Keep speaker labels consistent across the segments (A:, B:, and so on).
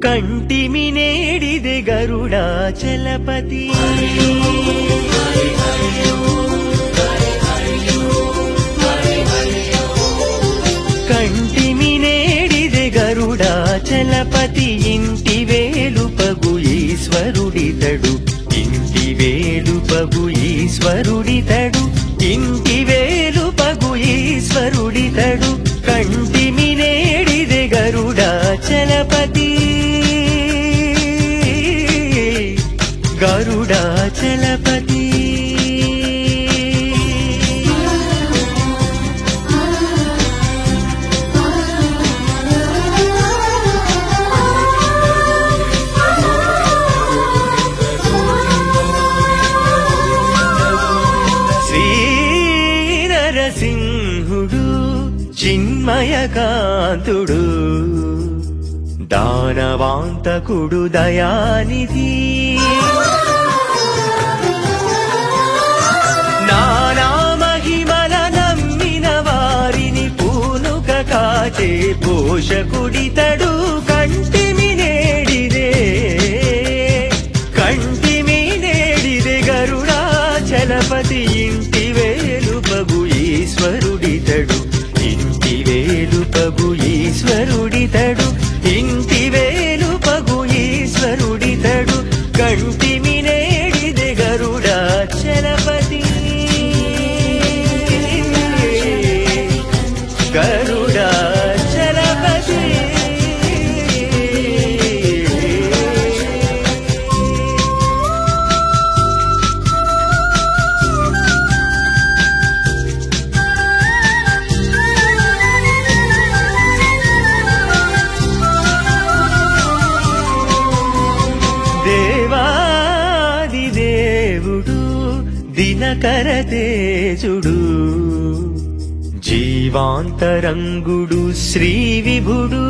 A: ಕಂಟಿಮಿ ನೇಡಿದೆ ಗರುಡಾಚಲಪತಿ కంటిమి నేడిದೆ గరుడాచలపతి ఇంటి వేలుపగు ఈశ్వరుడితడు ఇంటి వేలుపగు ఈశ్వరుడితడు ఇంటి వేలుపగు ఈశ్వరుడితడు కంటిమి నేడిదే గరుడాచలపతి గరుడాచలపతి శ్రీ నరసింహుడు చిన్మయకాంతుడు దానవాంతకుడు దయానిధి నానా మహిమల నమ్మిన వారిని పూనుక కాచే పోషకుడితడు కంటిమి నేడిదే కంటిమి నేడిదే గరుడాచలపతి ఇంటి వేలుపగు ఈశ్వరుడితడు ఇంటి వేలుపగు ఈశ్వరుడితడు ఇంటి వేలుపగు ఈశ్వరుడితడు కంటిమి నేడిదే గరుడాచలపతి గరుడాచలపతి దేవాది దేవుడు దినకర తేజుడు జీవాంతరంగుడు శ్రీ విభుడు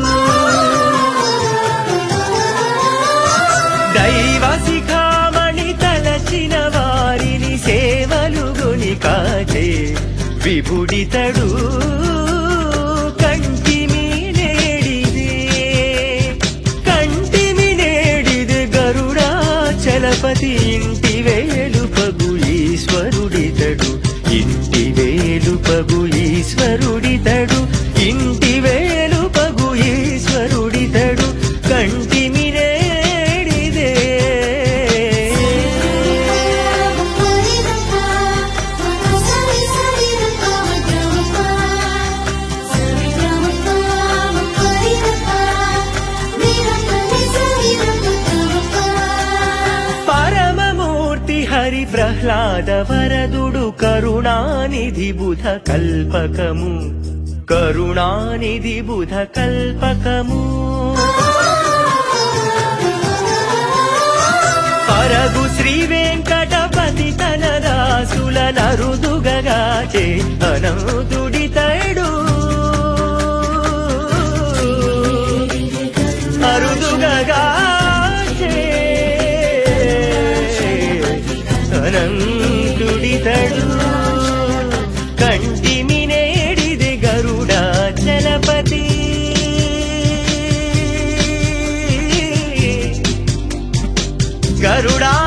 A: దైవ శిఖామణి తలచిన వారిని సేవలు గొని కాచే విభుడితడు కంటిమి నేడిదే కంటిమి నేడిదే గరుడాచలపతి ఇంటి వేలుపగు ఈశ్వరుడితడు ఇంటి వేలుపగు ఈశ్వరుడితడు ఇంటి వేలుపగు ఈశ్వరుడితడు కంటిమి నేడిదే పరమమూర్తి హరి ప్రహ్లాద వరదుడు కరుణానిధి బుధ కల్పకము కరుణానిధి బుధ కల్పకము పరగు శ్రీ వెంకటపతి తన దాసుల నరుదుగగాచే అనంతుడితడు అరుదుగగాచే అనంతుడితడు కంటిమి నేడిది గరుడాచలపతి గరుడా